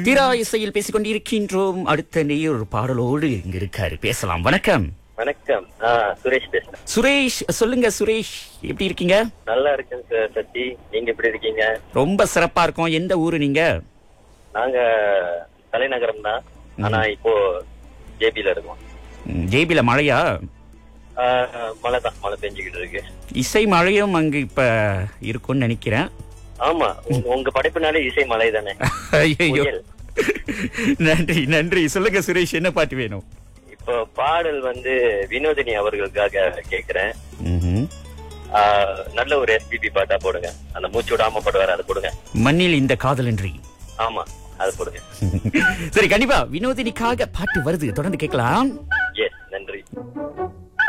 தீரா இசையில் பேசிக் கொண்டிருக்கின்றோம் அடுத்த நேயர் ஒரு பாடலோடு இங்க இருக்காரு பேசலாம் வணக்கம் வணக்கம் ஆ சுரேஷ் பேசுறேன் சுரேஷ் சொல்லுங்க சுரேஷ் எப்படி இருக்கீங்க நல்லா இருக்கேன் சார் சத்தி நீங்க எப்படி இருக்கீங்க ரொம்ப சிறப்பா இருக்கும் எந்த ஊரு நீங்க நாங்க தலைநகரம் தான் ஆனா இப்போ ஜேபில இருக்கோம் ம், ஜேபில மழையா ஆ, மழை தான் மழை பெஞ்சுக்கிட்டு இருக்கு இசை மழையும் அங்கு இப்ப இருக்கும்னு நினைக்கிறேன் ஆமா உங்க- உங்க படைப்புனாலே இசை மலை தானே ஐயோ புயல். நன்றி நன்றி சொல்லுங்க சுரேஷ் என்ன பாட்டு வேணும் இப்போ பாடல் வந்து வினோதினி அவர்களுக்காக கேக்குறேன் ம்ஹும். ஆ, நல்ல ஒரு எஸ்பிபி பாட்டா போடுங்க அந்த மூச்சு விடாம பாடுவாரு அதை போடுங்க மண்ணில் இந்த காதலன்றி ஆமா அது போடுங்க சரி கண்டிப்பா வினோதினிக்காக பாட்டு வருது தொடர்ந்து கேட்கலாம்